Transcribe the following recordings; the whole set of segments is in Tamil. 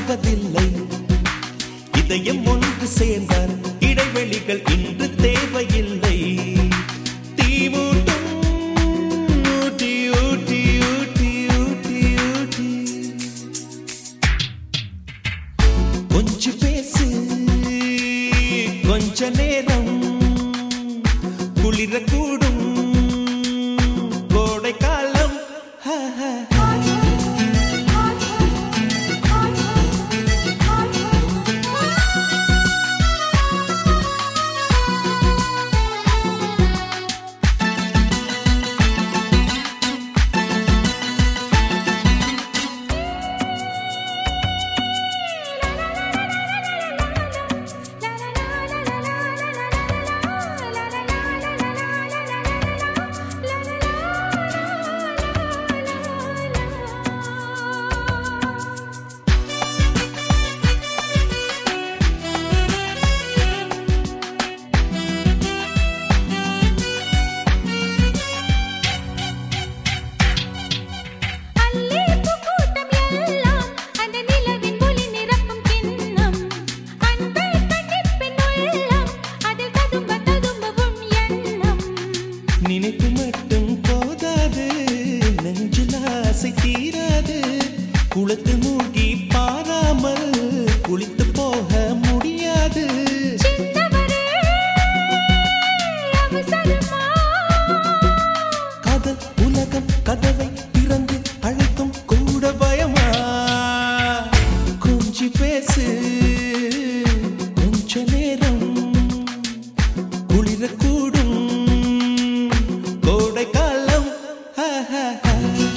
வருவதில்லை இதயம் ஒன்று சேர்ந்தால் இடைவெளிகள் இன்று தேவையில்லை தீமூட்டும் ஊட்டி ஊட்டி ஊட்டி ஊட்டி ஊட்டி கொஞ்சி பேசு கொஞ்ச நேரம் குளிரக்கூடும் கோடை காலம் ஹ, ஹ, ஹ. அல்லேப்பு கூட்டம் எல்லாம் அந்த நிலவின் ஒளி நிரப்பும் கிண்ணம் அன்பை கண்டிப்பின் உள்ளம் அதில் ததும்ப ததும்பவும் எண்ணம் நினைப்பு மட்டும் போதாது நெஞ்சில் ஆசை தீராது குளத்து மூழ்கி பாராமல் குளித்து போக முடியாது சின்னவரே அவசரமா காதல் உலகம் கதவை திறந்து அழைத்தும் கூட பயமா கொஞ்சி பேசு கொஞ்ச நேரம் குளிரக்கூடும் கோடை காலம் ஹ, ஹ, ஹ.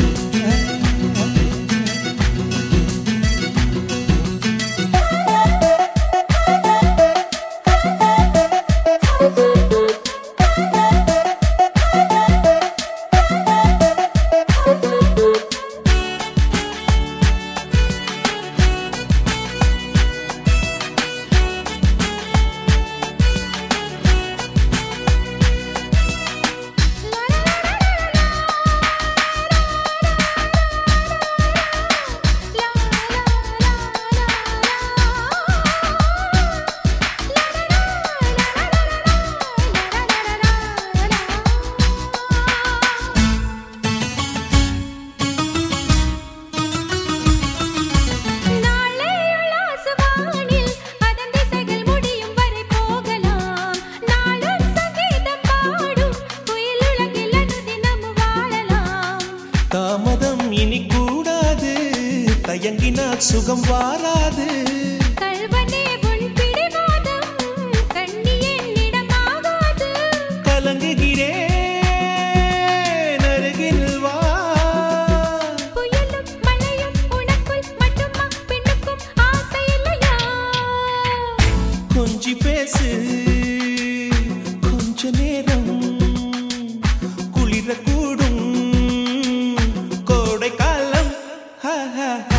நாளை உல்லாசவானில் அதன் திசைகள் முடியும் வரை போகலாம் நாளும் சங்கீதம் பாடும் குயில் உலகில் அனுதினமும் வாழலாம் தாமதம் இனி கூடாது தயங்கினால் சுகம் வாராது கள்வனே உன் பிடிவாதம் கண்ணி என்னிடமாகாது கலங்குகிறேன் அருகில் வா புயலும் மழையும் உனக்குள் மட்டுமா பெண்ணுக்கும் ஆசை இல்லையா கொஞ்சி பேசு கொஞ்ச நேரம் குளிரக்கூடும் கோடை காலம் ஹ, ஹ, ஹ.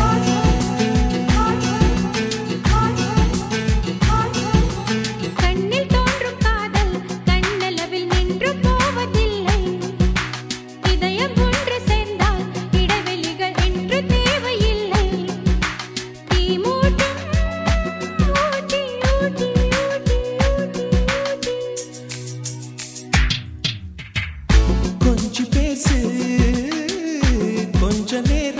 கண்ணில் தோன்றும் காதல் கண்ணளவில் நின்று போவதில்லை இதயம் ஒன்று சேர்ந்தால் இடைவெளிகள் என்று தேவையில்லை தீமூட்டும் ஊட்டி ஊட்டி ஊட்டி ஊட்டி ஊட்டி கொஞ்சி பேசு கொஞ்ச நேரம்